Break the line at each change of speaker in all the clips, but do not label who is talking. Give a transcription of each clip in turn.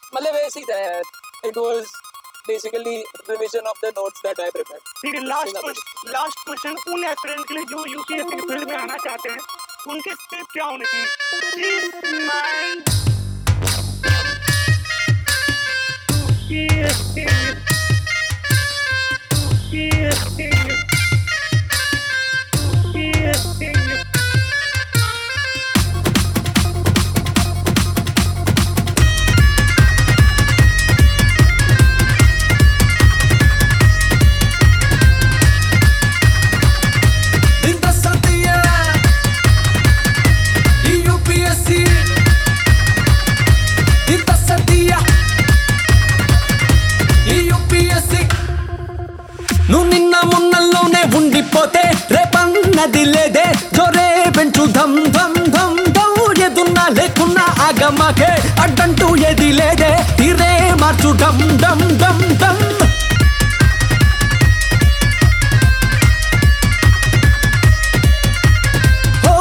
मतलब वैसे ही था यार it was basically revision of the notes that I prepared
फिर लास्ट लास्ट क्वेश्चन उन एस्पिरेंट के लिए जो यूपीएससी की फील्ड में आना चाहते हैं उनके स्टेप क्या होने चाहिए Please mind. UPSC. UPSC. UPSC.
ఇంత సత్య ఈ యూపీఎస్సి ఇంత సత్య ఈ యూపీఎస్సి నువ్వు నిన్న మున్నల్లోనే ఉండిపోతే రేపన్నది లేదే జోరే పెంచు ధమ్ ధమ్ ధమ్ ధమ్ ఎదున్నా లేకున్నా ఆగమాకే అడ్డంటూ ఏది లేదే తీరే మార్చు డమ్ డమ్ డమ్ డమ్ ఓ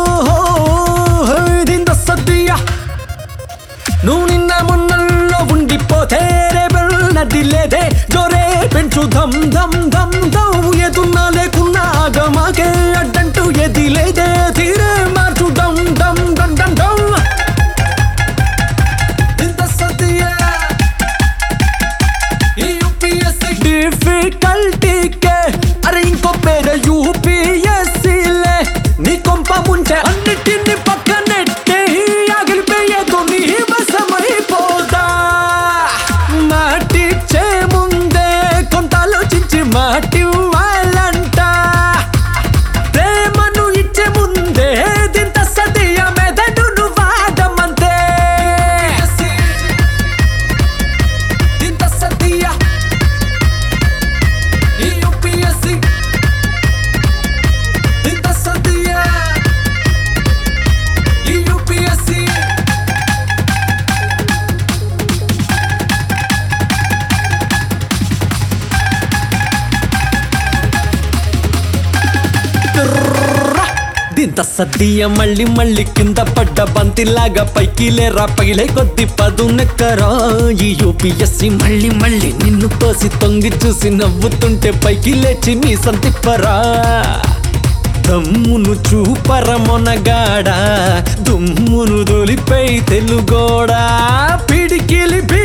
దింద సద్దియ నువ్వు నిన్న మొన్నల్లో ఉండిపోతే రేపన్నది లేదే జోరే పెంచు ధమ్ ధమ్ ధమ్ ధమ్ ఎదున్నా లేకున్నా ఆగమాకే అడ్డంటూ ఏది లేదే తీరే మార్చు డమ్ డమ్ డమ్ డమ్ డమ్ ఇంత సత్య ఈ యూపీఎస్సీ డిఫికల్టీకే అరే ఇంకో పేరు యూపీఎస్సీలే నీ కొంప ముంచే అన్నిటిని పక్కనెట్టే ఆగిలిపోయేదో నీ వశమైపోదా మాటిచ్చే ముందే కొంత ఆలోచించి మాటివ్వాలంట ప్రేమను ఇచ్చే ముందే దింత సతీయ మెదడును వాడమంతే ఇంత సతీయ ఈ యూపీఎస్సీ ఇంత సతీయ ఈ యూపీఎస్సీ దింత సద్దియ మళ్ళీ మళ్ళీ కింద పడ్డ బంతిలాగా పైకి లేరా పగిలే కొద్ది పదునెక్కరా ఈ యూపీఎస్సి మళ్ళీ మళ్ళీ నిన్ను తోసి తొంగి చూసి నవ్వుతుంటే పైకి లేచి మీ సంతిప్పరా దమ్మును చూపర మొనగాడా దుమ్మును దొలిపై తెలుగోడా పిడికిలి